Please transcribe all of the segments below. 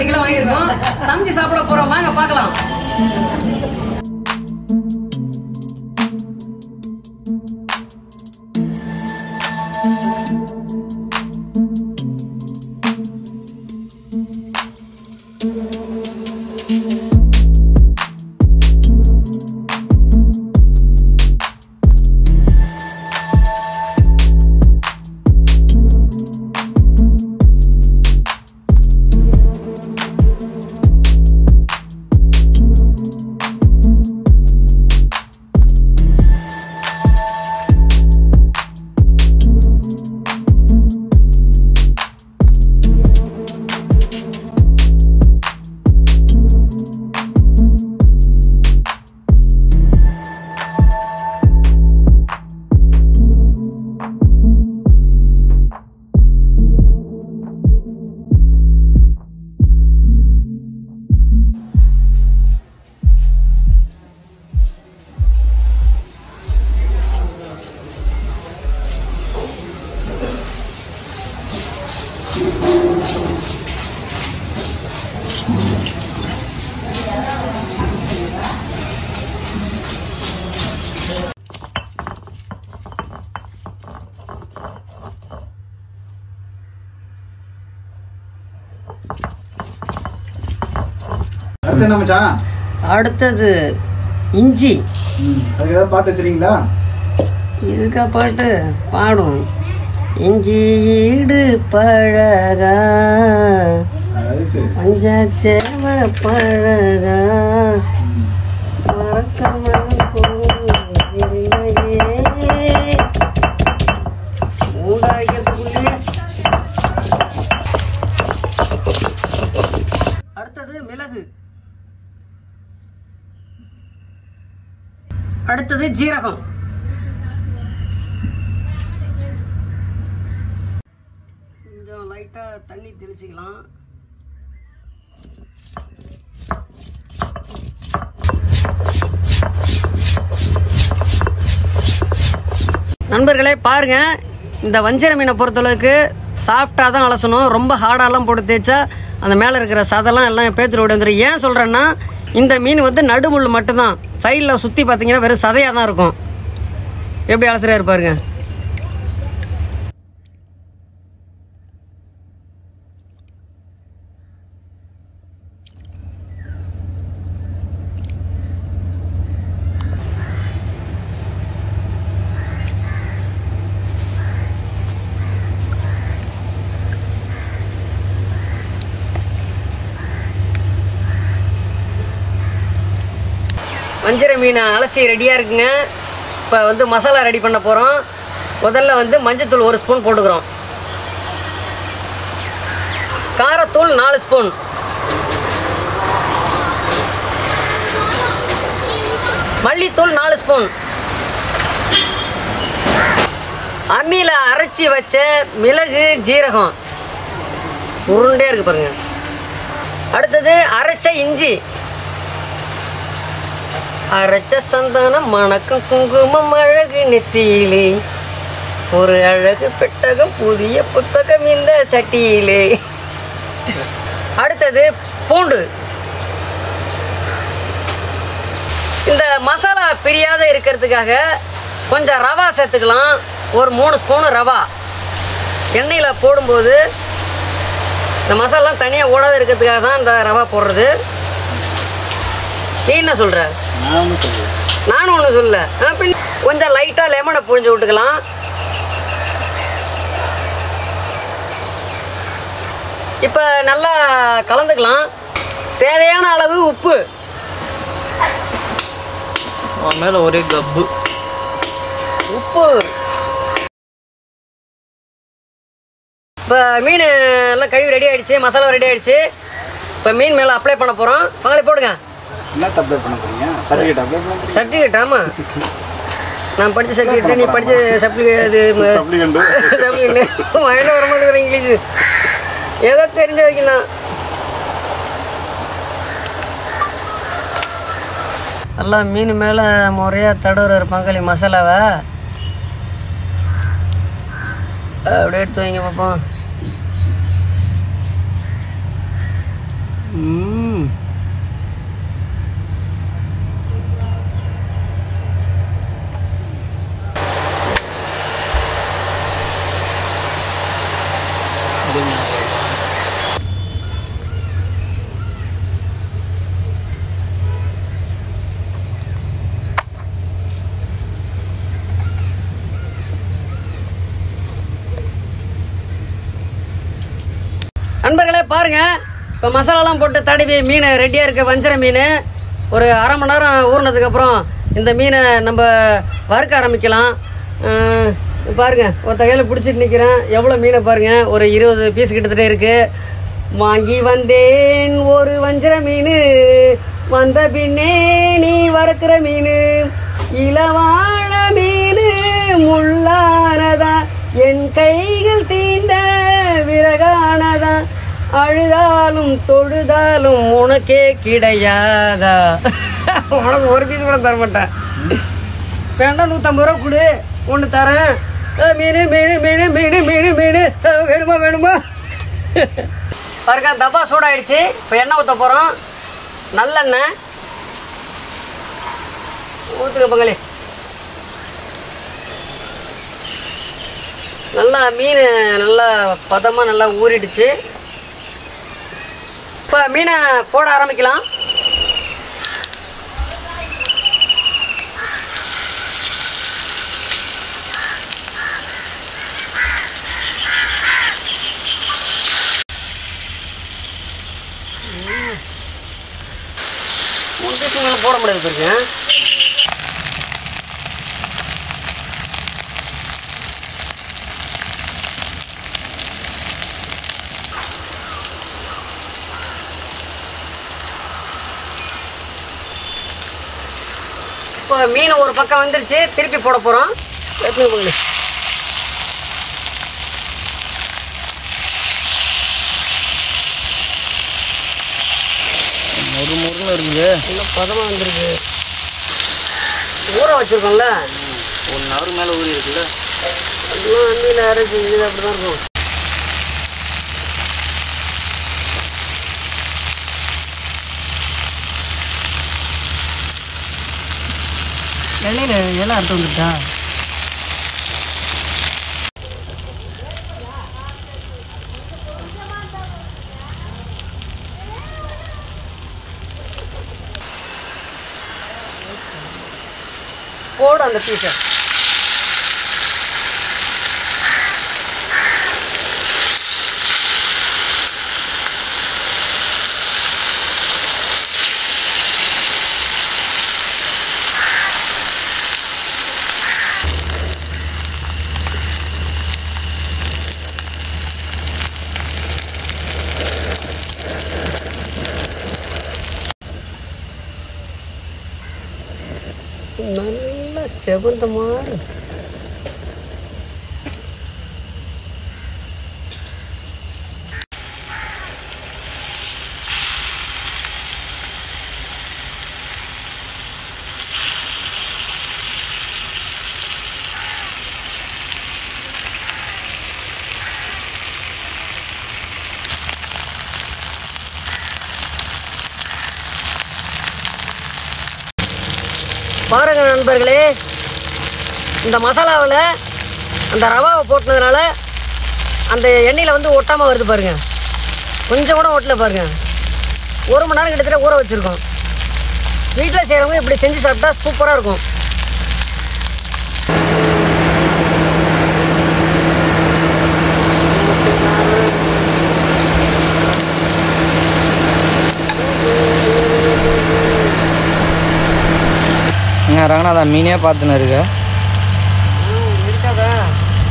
Kilo வாங்கியிருக்கோம் சமைச்சு சாப்பிட போறோம் வாங்க பார்க்கலாம் அடுத்து என்ன மச்சான் அடுத்தது இஞ்சி ம், அதுக்கு ஏதாவது பாட்டு வச்சுறீங்களா இதுக்கா பாட்டு பாடும் இஞ்சி ஈடு பழகா அது சரி பஞ்சாச்சேவ பழகா மறக்காமல் போகவில்லையே. ஊடாகிறதுக்குள்ளே. அடுத்தது மிளகு அடுத்தது ஜீரகம் கொஞ்சம் லைட்டாக தண்ணி தெளிச்சிக்கலாம் நண்பர்களே பாருங்க இந்த வஞ்சர மீனை பொறுத்தளவுக்கு சாஃப்டாக தான் அலசணும் ரொம்ப ஹார்டாலாம் போட்டு தேய்ச்சா அந்த மேலே இருக்கிற சதெல்லாம் எல்லாம் பேத்துட்டு ஓடி வந்துடும் ஏன் சொல்கிறேன்னா இந்த மீன் வந்து நடுமுள் மட்டும்தான் சைடில் சுற்றி பார்த்தீங்கன்னா வெறும் சதையாக தான் இருக்கும் எப்படி அலசுறாரு பாருங்க வஞ்சர மீன் அலசி ரெடியாக இருக்குங்க இப்போ வந்து மசாலா ரெடி பண்ண போகிறோம் முதல்ல வந்து மஞ்சத்தூள் ஒரு ஸ்பூன் போட்டுக்கிறோம் காரத்தூள் நாலு ஸ்பூன் மல்லித்தூள் நாலு ஸ்பூன் அம்மியில் அரைச்சி வச்ச மிளகு ஜீரகம் உருண்டே இருக்கு பாருங்க அடுத்தது அரைச்ச இஞ்சி அரைச்ச சந்தானம் மணக்கும் குங்குமம் அழகு நெத்தியிலே ஒரு அழகு பெட்டகம் புதிய புத்தகம் இந்த சட்டியிலே அடுத்தது பூண்டு இந்த மசாலா பிரியாத இருக்கிறதுக்காக கொஞ்சம் ரவா சேர்த்துக்கலாம் ஒரு மூணு ஸ்பூனு ரவா எண்ணெயில் போடும்போது இந்த மசாலாம் தனியாக ஓடாத இருக்கிறதுக்காக தான் இந்த ரவா போடுறது நீ என்ன சொல்கிற நான் ஒன்றும் சொல்லுவேன் நானும் ஒன்று சொல்ல ஆ, பின் கொஞ்சம் லைட்டாக லெமனை புழிஞ்சு விட்டுக்கலாம் இப்போ நல்லா கலந்துக்கலாம் தேவையான அளவு உப்பு அவன் மேல ஒரே கப்பு உப்பு இப்போ மீன் எல்லாம் கழுவி ரெடி ஆயிடுச்சு மசாலா ரெடி ஆயிடுச்சு இப்போ மீன் மேலே அப்ளை பண்ண போகிறோம் பங்காளி போடுங்க என்ன அப்ளை பண்ண போறீங்க சர்டிஃபிகேட் அப்ளை பண்ண போறீங்க சர்டிஃபிகேட் ஆமாம் நான் படித்த சர்டிஃபிகேட் நீ படித்த சப்ளிகேட் இது சப்ளிகண்ட் சப்ளிகேட் மயில வர மாட்டேங்கிற இங்கிலீஷ் ஏதோ தெரிஞ்ச வைக்கலாம் எல்லாம் மீன் மேலே முறையாக தடவுற பங்காளி மசாலாவை அப்படியே எடுத்து வைங்க பார்ப்போம் ம் நண்பர்களே பாருங்க இப்போ மசாலாலாம் போட்டு தடவி மீன் ரெடியாக இருக்க வஞ்சர மீன் ஒரு அரை மணி நேரம் ஊறினதுக்கு அப்புறம் இந்த மீனை நம்ம வறுக்க ஆரம்பிக்கலாம் அஹ், பாருங்க ஒரு கையில் பிடிச்சிட்டு நிற்கிறேன் எவ்வளோ மீனை பாருங்க ஒரு இருபது பீஸ் கிட்டத்தட்ட இருக்கு வாங்கி வந்தேன் ஒரு வஞ்சர மீன் வந்த பின்னே நீ வறுக்கிற மீன் இளவாழ மீன் முள்ளானதா என் கைகள் தீண்ட விறகானதா அழுதாலும் தொழுதாலும் உனக்கே கிடையாதா உனக்கு ஒரு பீஸ் கூட தர மாட்டேன் வேண்டாம் நூற்றம்பது ரூபா கொடு ஒன்று தரேன் அஹ் மீன் மீன் மீன் மீன் மீன் மீன் அஹ் வேணுமா வேணுமா பாருங்க டப்பா சூடாயிடுச்சு இப்போ எண்ணெய் ஊற்ற போகிறோம் நல்லெண்ணெய் ஊற்றுங்க பங்களே நல்லா மீன் நல்லா பதமாக நல்லா ஊறிடுச்சு இப்போ மீனை போட ஆரம்பிக்கலாம் மூணு பீஸ் மேலே போட முடியாது பாருங்க இப்போ மீன் ஒரு பக்கம் வந்துருச்சு திருப்பி போட போகிறோம் எடுத்துன்னு போங்க முறு முறுன்னு இருக்குது நல்லா பதமாக வந்துருக்கு ஊற வச்சுருக்கோம்ல ஒன் ஹவர் மேலே ஊறி இருக்குல்ல அதெல்லாம் அண்ணியில் அரைச்சி இது அப்படி தான் இருக்கும் இலையில இலை அறுத்து வந்துட்டா போடு அந்த பீஸை நல்ல செவந்த மாதிரி பாருங்க நண்பர்களே இந்த மசாலாவில் அந்த ரவாவை போட்டதுனால அந்த எண்ணெயில் வந்து ஒட்டாமல் வருது பாருங்க கொஞ்சம் கூட ஒட்டல பாருங்க ஒரு மணி நேரம் கிட்டத்தட்ட ஊற வச்சுருக்கோம் வீட்டில் செய்கிறவங்க இப்படி செஞ்சு சாப்பிட்டா சூப்பராக இருக்கும் ஏங்க ரங்கநாதா மீனே பார்த்துன்னு இருக்கு இருக்காதா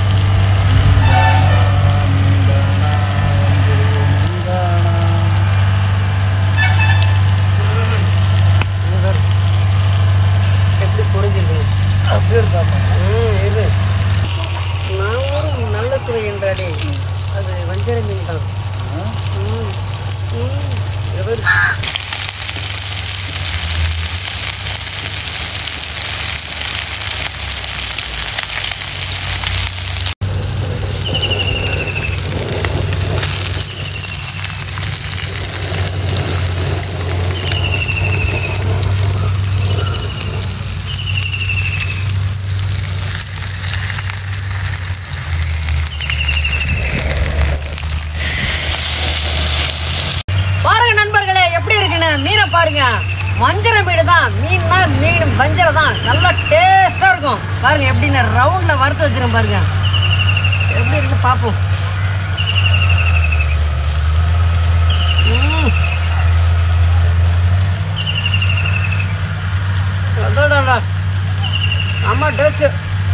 எப்படி பொறிஞ்சிருக்கு அப்படியே சாப்பிடுங்க ம், இது நான் ஒரு நல்ல சுவை என்றாடே அது வஞ்சர மீன் தான் ம், ம், எவர் மீனை பாருங்க வஞ்சர மீன் தான் மீன்னா மீன் வஞ்சரை தான் நல்லா டேஸ்டா இருக்கும் பாருங்க எப்படின்னு ரவுண்ட்ல வறுத்து வச்சிருக்கேன் பாருங்க எப்படி இருக்கு பார்ப்போம் ம். அடடடா. செம்ம டேஸ்ட்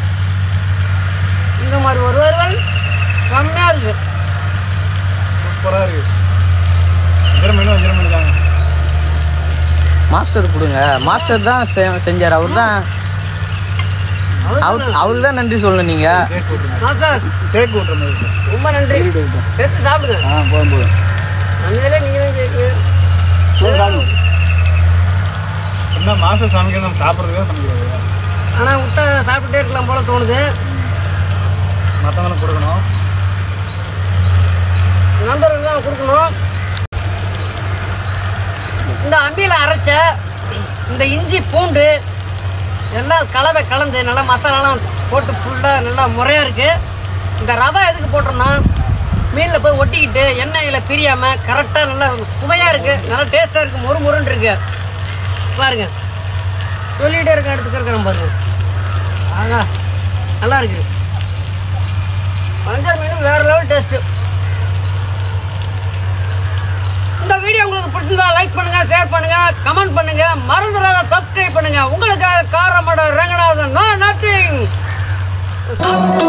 இந்த மாதிரி ஒரு வறுவல் செம்மையா இருக்கு சூப்பராக இருக்கு வஞ்சிர மீன் வஞ்சிர மீன் தாங்க மாஸ்டர் கொடுங்க மாஸ்டர் தான் செ- செஞ்சார் அவர் தான் அவர் அவருக்கு தான் நன்றி சொல்லணும் நீங்க டேக் விட்டுருங்க மாஸ்டர் டேக் விட்டுற மாதிரி இருக்கு. ரொம்ப நன்றி எடுத்து சாப்பிடுங்க ஆ போதும் போதும் நன்மையிலே நீங்க தான் ஜெயிக்கணும் என்ன மாதம் சமைக்கிறது நம்ம சாப்பிட்றதுக்கு சமைக்கிறது ஆனா விட்டா சாப்பிட்டுட்டே இருக்கலாம் போல தோணுது மற்றவங்களுக்கு கொடுக்கணும் நண்பர்களுக்கு தான் கொடுக்கணும் இந்த அம்மியில் அரைச்ச இந்த இஞ்சி பூண்டு எல்லாம் கலவை கலந்து நல்லா மசாலாலாம் போட்டு ஃபுல்லாக நல்லா முறையாக இருக்குது இந்த ரவை எதுக்கு போட்டோம்னா மீனில் போய் ஒட்டிக்கிட்டு எண்ணெயில் பிரியாமல் கரெக்டாக நல்லா சுவையாக இருக்குது நல்லா டேஸ்ட்டாக இருக்குது மொறு மொறுன்னு இருக்கு பாருங்க சொல்லிகிட்டே இருக்க எடுத்துக்கிறேன் பாருங்க ஆகா நல்லா இருக்குது வஞ்சர மீன் வேறு லெவல் டேஸ்ட்டு இந்த வீடியோ உங்களுக்கு பிடிச்சிருந்தா லைக் பண்ணுங்க ஷேர் பண்ணுங்க கமெண்ட் பண்ணுங்க மறந்துடாத சப்ஸ்கிரைப் பண்ணுங்க உங்களுக்காக காரமட ரங்கநாதன் நோ நத்திங்